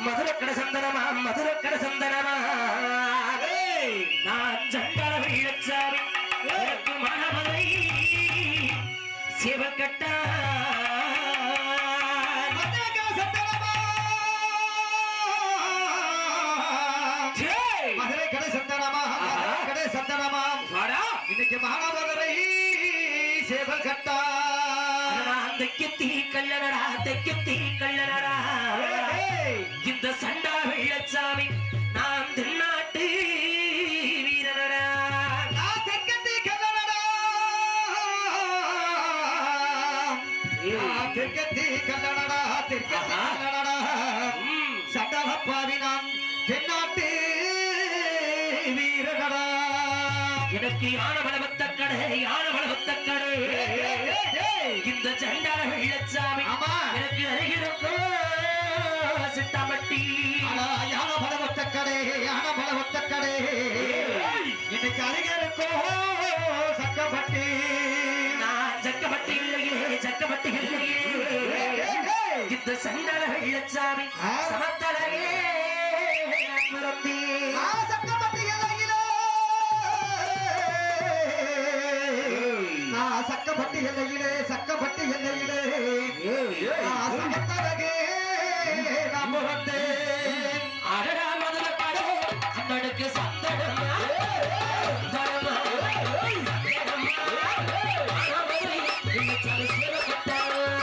மதுரக்கட சந்தனமா மதுரக்கட சந்தனமா நான் சண்டால வெள்ளச்சாமி எனக்கு மனமலை சிவக்கட்டா ஜெய்! மதுரை கடை சந்தனமா மதுரை கடை சந்தனமா வாடா. இன்னைக்கு மாணவரை சேவல் கட்டா அடடா, தெக்கத்தி கல்லடா தெக்கத்தி கல்லடா ஏய், இந்த சண்டா வெள்ளச்சாமி நான் தென்னாட்டு வீரனடா நான் தெற்கத்தி கல்லடா. நான் தெற்கத்தி கல்லடா, தெற்கத்தி ஆஹா. கல்லடா. ம். சண்டலப்பாவி நான் தென்னாட்டு வீரனடா. எனக்கு யான பலவத்த கடை யான பலவத்த கடை ஏய், ஏய், ஏய். இந்த சண்டால வெள்ளச்சாமி ஆமா. எனக்கு அருகிருக்கும் சிட்டாமட்டி ஆனா, யான பலவத்த கடை, யான பலவத்த கடை. ஏய். இன்னைக்கு அருகருக்கோ சக்கப்பட்டி நான் ஜக்கப்பட்டி இல்லையே ஜக்கப்பட்டி இல்லையே இந்த சண்டால வெள்ளச்சாமி ஆ. சமத்தலையே நான் பிறந்தேன். நான் சக்கப்பட்டி எல்லையிலே. நான் சக்கப்பட்டி எல்லையிலே சக்கப்பட்டி எல்லையிலே நான் சமத்தழகே நான் பிறந்தேன். அடடா மதுரை கடை அண்ணனுக்கு சந்தனமா சந்தனமா சந்தனமா மதுரை வெள்ளச்சாமி சிவக்கட்டா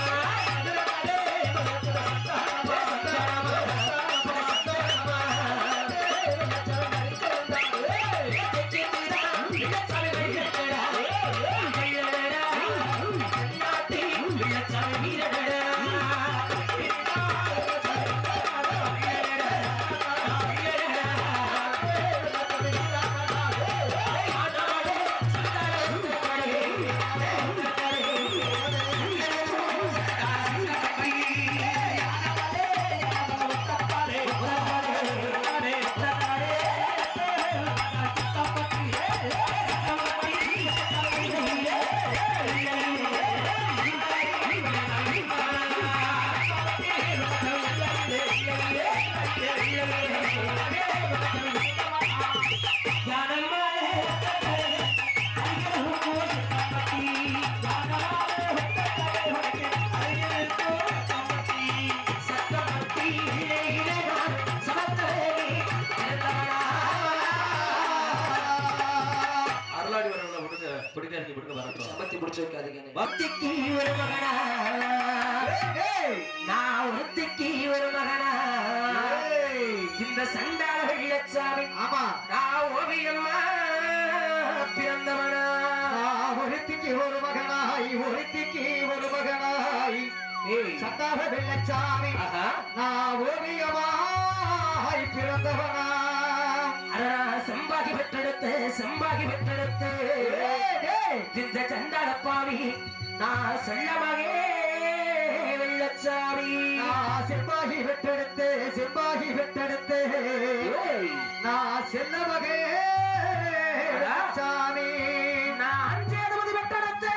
அருளாடி வரவங்கள விடுங்க பிடிக்காதீங்க விடுங்க வரட்டும் பத்தி முடிச்சு வைக்காதீங்க பக்திக்கு ஒரு மகனா ஏய், நான் ஒருத்திக்கு ஒரு மகனா ஏய். இந்த சண்டால வெள்ளச்சாமி ஆமா நான் ஓவியம்மா பிறந்தவனா நான் ஒருத்திக்கு ஒரு மகனாய் ஒருத்திக்கு ஒரு மகனாய் ஏய், சந்தாப வெள்ளச்சாமி ஆஹா. நான் ஓவியமாய் பிறந்தவனா அடடா, செம்பாகி பெற்றெடுத்து செம்பாகி பெற்றெடுத்து ஏய், ஏய். இந்த சண்டால பாவி நான் செல்லமகே வெள்ளச்சாமி நான் செம்பாகி பெற்றெடுத்து செம்பாகி பெற்றெடுத்து ஏய், நான் செல்ல மகே வெள்ளச்சாமி நான் அஞ்சேதுமதி பெற்றெடுத்து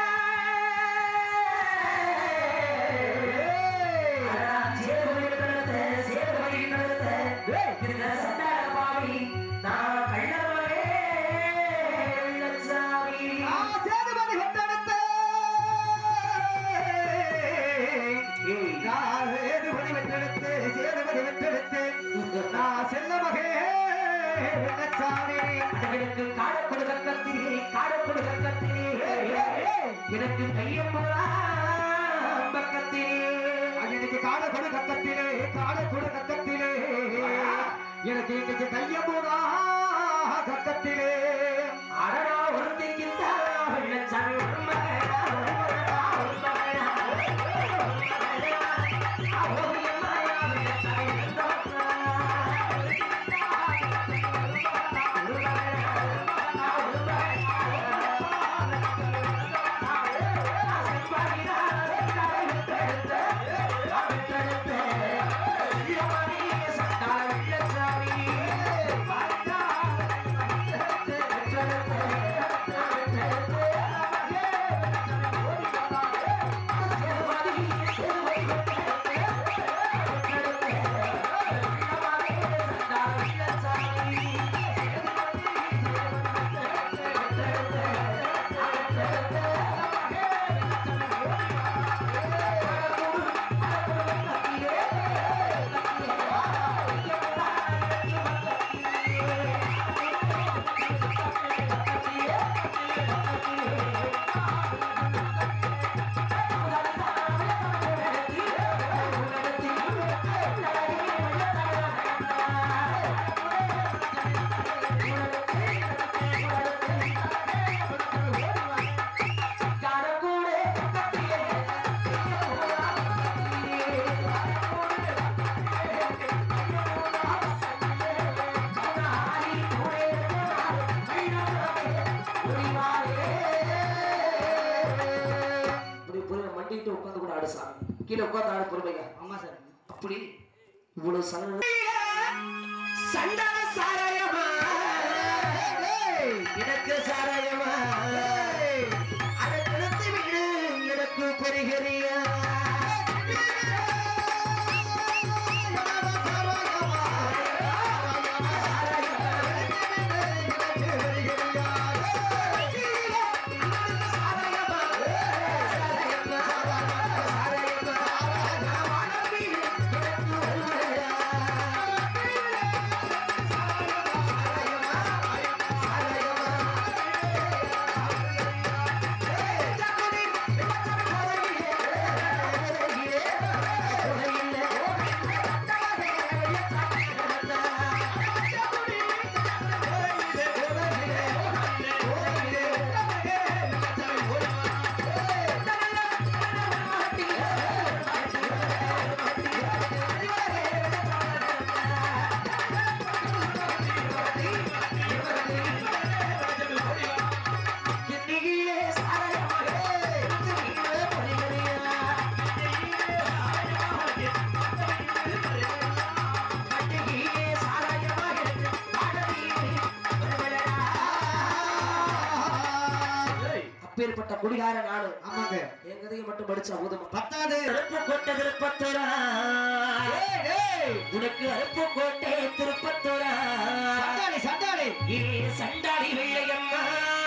அடடா, சேதுமதி பெற்றெடுத்து சேதுமதி பெற்றெடுத்து இந்த சண்டால பாவி நான் கள்ளமகே வெள்ளச்சாமி நான் சேதுபதி பெற்றெடுத்து நான் சேதுபதி பெற்றெடுத்து சேதுபதி பெற்றெடுத்து நான் செல்ல மகே வெள்ளச்சாமி எனக்கு காடப்படு கத்திரி காடப்படு கத்திரி எனக்கு கையம்புறா பக்கத்திலே எனக்கு காட கொடு கக்கத்திலே காட கொடு கக்கத்திலே எனக்கு இன்னைக்கு கையம்பூரா கக்கத்திலே அடடா ஒருத்திக்கு தாரா வெள்ளச்சாமி ஒரு மகனா, ஒரு மகனா, ஒரு மகனா, ஒரு மகனா. ஓவியமாயா வெள்ளச்சாமி வந்தவனா. ஒரு மகனா, ஒரு மகனா. செம்பாகினா, செந்தாழை விட்டெடுத்து, விட்டெடுத்து. வெள்ளமணி சட்டாள வெள்ளச்சாமி. விட்டெடுத்து, விட்டெடுத்து, விட்டெடுத்து. இப்படி போய் மண்டிட்டு உட்கார்ந்து கூட ஆடு சாமி கீழே உட்கார்ந்து ஆடு பொறுமையா ஆமா சார் அப்படி இவ்வளவு சலன சண்டான சாராயமா எனக்கு சாராயமா அதை கழுத்து விடு எனக்கு பெருகரியா அப்பேற்பட்ட குடிகார நாடு ஆமாங்க என் கதையை மட்டும் படிச்சா போதுமா பத்தாது அருப்பு கோட்டை திருப்பத்தூரா உனக்கு அருப்பு கோட்டை திருப்பத்தூரா சண்டாளி சண்டாளி ஏ சண்டாடி வெள்ளையம்மா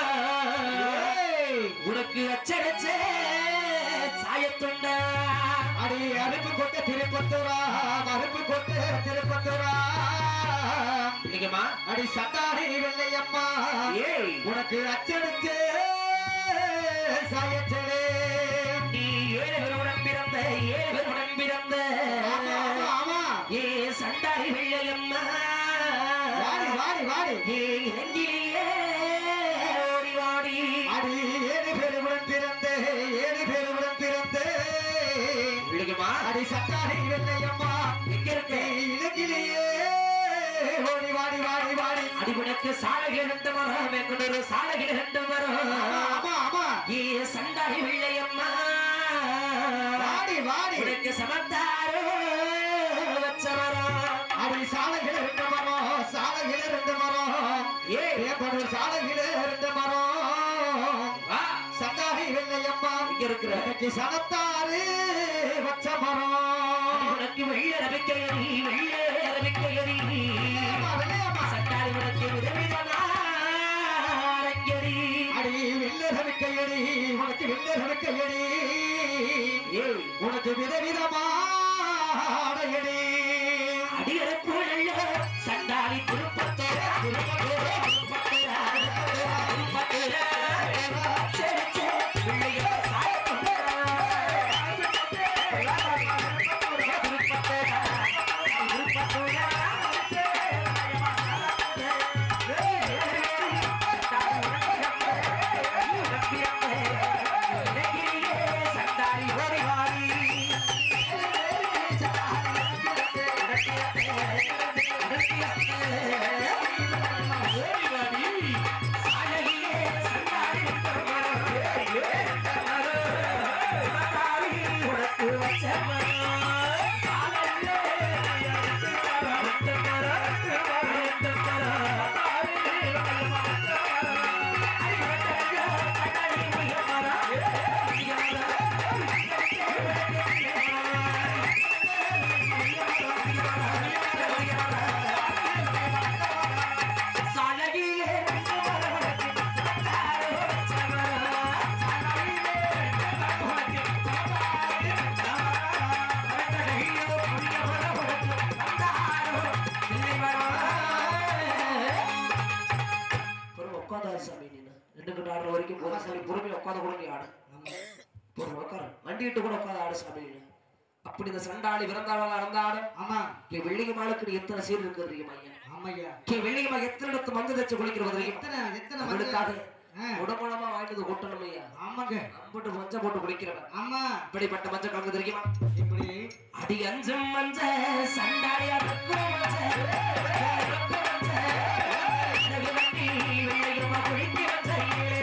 உனக்கு அச்சடிச்ச சாயத்துண்டா அடி அருப்பு கொட்டை திருப்பத்தூரா அருப்பு கொட்டை திருப்பத்தூரா இல்லைங்கம்மா அடி சண்டாளி வெள்ளையம்மா ஏய் உனக்கு அச்சடிச்சு சாயச்சலே நீ ஏழு பேருடன் பிறந்த ஏழு பேருடன் பிறந்த ஆமா ஆமா ஆமா ஏ சண்டாடி வெள்ளையம்மா வாடி வாடி வாடி ஏ இலங்கையிலே ஓடி வாடி அடி ஏழு பேருடன் பிறந்தே ஏழு பேருடன் பிறந்தே இல்லைங்கம்மா அடி சண்டாளி வெள்ளையம்மா எங்க இருக்க இலக்கிலேயே ஓடி வாடி வாடி வாடி அடிபுனக்கு சாலைகள் ரெண்டு மரம் எங்கொரு சாலைகள் ரெண்டு மரம் ஆமா ஆமா ஆமா ஏ சண்டாடி வெள்ளையம்மா வாடி வாடி உனக்கு சமத்தாரோ வச்ச மரம் அடி சாலைகள் ரெண்டு மரம் சாலைகள் ரெண்டு மரம் ஏ ஏற்படும் சாலைகள் ரெண்டு மரம் வா சண்டாளி வெள்ளையம்மா இங்க இருக்கிற எனக்கு சனத்தாறு வச்ச மரம் உனக்கு வெள்ள ரவிக்கையடி வெள்ள ரவிக்கையடி வெள்ளையம்மா, வெள்ளையம்மா. சட்டாரி உனக்கு விதவிதமா அரங்கடி அடி வெள்ளரவி கையடி உனக்கு வெள்ளரவி கையடி ஏய் உனக்கு விதவிதமா அடையடி அடியரப்பு நல்ல சண்டாளி திருப்பத்தோர திருப்பத்தோர திருப்பத்தோர திருப்பத்தோர சரி சரி பிள்ளைய சண்டாரி ஓடி வாடி உட்காந்து சாமி நீ ரெண்டு கிட்ட ஆடுற வரைக்கும் போதும் சாமி பொறுமையா உட்காந்து கூட நீ ஆடு பொறுமை உட்காரு வண்டிட்டு கூட உட்காந்து ஆடு சாமி நீ அப்படி இந்த சண்டாளி பிறந்தாளா இருந்தாலும் ஆமா இங்க வெள்ளிகை மாலுக்கு எத்தனை சீர் இருக்குது தெரியுமா ஐயா ஆமையா இங்க வெள்ளிகை மால் எத்தனை இடத்து மந்து தச்சு குளிக்கிறது தெரியுமா எத்தனை எத்தனை அவளுக்காக ஆ. உடம்புலமா வாங்கிட்டு கொட்டணும் ஐயா ஆமாங்க அம்பிட்டு மஞ்சள் போட்டு குடிக்கிறவன் ஆமா இப்படிப்பட்ட மஞ்சள் கலந்து தெரியுமா இப்படி அடி அஞ்சும் மஞ்ச சண்டாளியா இருக்கும் மஞ்ச. இருக்கும் மஞ்ச. அழகு வண்டி வெள்ளையம்மா குளிக்க மஞ்ச.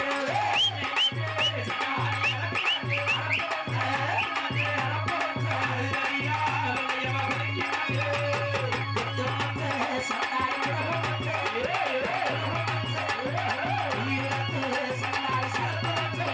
கொத்து மஞ்ச, சண்டாளி உடம்பு மஞ்ச. உயிரத்து சண்டாளி சரக்கு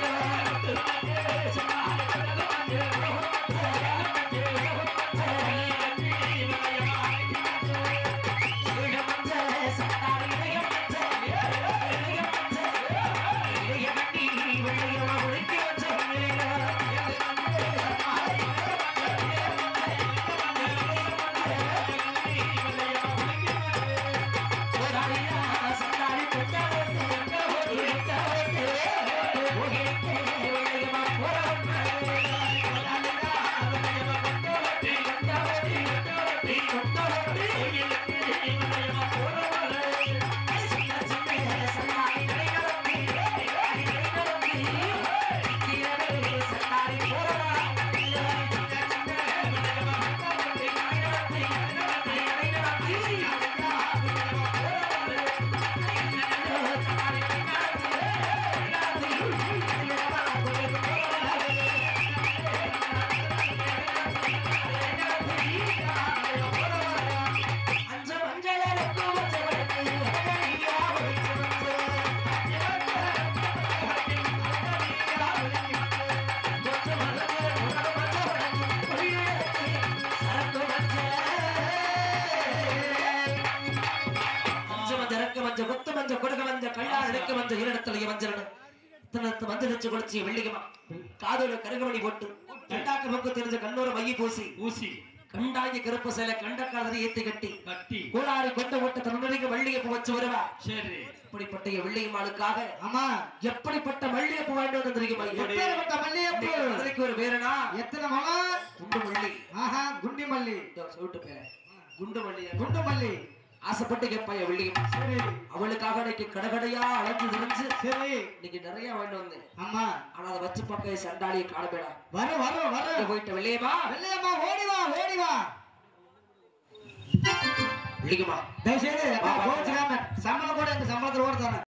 மஞ்சள் கொத்து மஞ்சள் கொடுக்க மஞ்சள் கல்லால் எடுக்க மஞ்சள் ஈரடத்தலைய மஞ்சள் தனத்து மஞ்சள் வச்சு குளிச்சு வெள்ளிகமா காதோட கருகமணி போட்டு கண்டாக்க பக்கம் தெரிஞ்ச கண்ணூர மைய பூசி ஊசி கண்டாங்கி கருப்பு சேலை கண்டக்காலரை ஏத்தி கட்டி கட்டி கோளாறு கொண்ட ஓட்ட தன்னுடைய மல்லிகைப்பூ வச்சு வருவா சரி இப்படிப்பட்ட வெள்ளியம்மாளுக்காக ஆமா எப்படிப்பட்ட மல்லிகைப்பூ வாங்கிட்டு வந்து தெரியுமா எப்பேற்பட்ட மல்லிகைப்பூ மதுரைக்கு ஒரு பேருனா எத்தனை மலம் குண்டு மல்லி ஆஹா குண்டி மல்லி இதோ சொல்லிட்டு பேர் குண்டு மல்லி குண்டு மல்லி ஆசைப்பட்டு கேட்பாய வெள்ளியம் சரி அவளுக்காக இன்னைக்கு கடகடையா அழைச்சு தெரிஞ்சு சரி இன்னைக்கு நிறைய வாங்கிட்டு வந்தேன் ஆமா ஆனா அதை வச்சு பக்கம் சண்டாளியை காணப்பேடா வரும் வரும் வரும் போயிட்ட வெள்ளியமா வெள்ளையம்மா ஓடி வா ஓடி வா வெள்ளிக்குமா தயவுசெய்து கோச்சுக்காம சம்பளம் கூட எங்க சம்பளத்துல ஓட தரேன்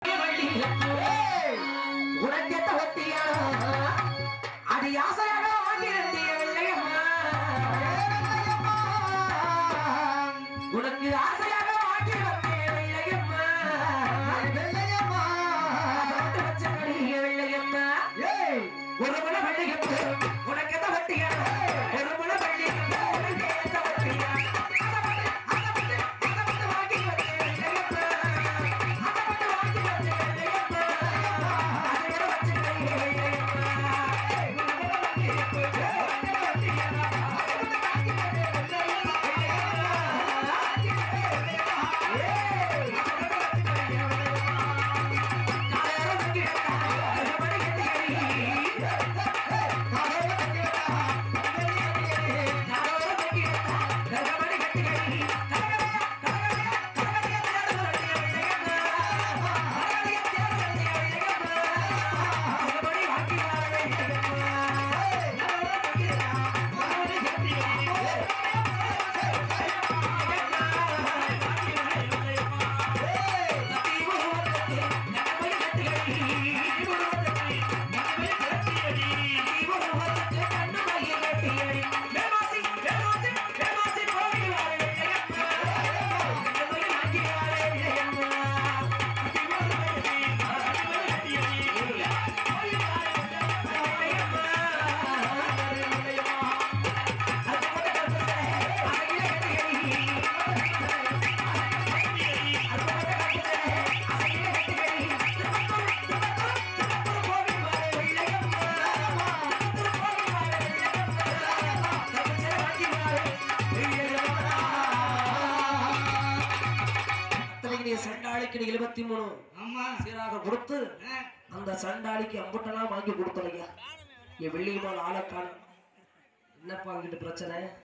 உனக்கேத்த ஒத்தியாரோ அது ஆசையாக வாங்கியிருந்திய வெள்ளையம்மா உனக்கு ஆசையாக வாங்கி வந்தேன் வெள்ளையம்மா வெள்ளையம்மா தொட்டு வச்ச கடிய வெள்ளையம்மா ஏய் ஒரு முள வெள்ளையம்மா உனக்கு எத்த வட்டியாரோ ஒரு முள வெள்ளையம்மா உனக்கு எத்த வட்டியாரோ அதை மட்டும், அதை மட்டும், அதை மட்டும் வாங்கி வந்தேன் வெள்ளையம்மா. அதை மட்டும் வாங்கி வந்தேன் வெள்ளையம்மா. அதை வர வச்ச கடிய வெள்ளையம்மா. சண்டாளிக்கு எழுபத்தி மூணு ஆமா சீராக கொடுத்து அந்த சண்டாளிக்கு அம்புட்டெல்லாம் வாங்கி கொடுத்தலையா என் வெள்ளியம்மாள் ஆளை காணும் என்னப்பா இங்கிட்டு பிரச்சனை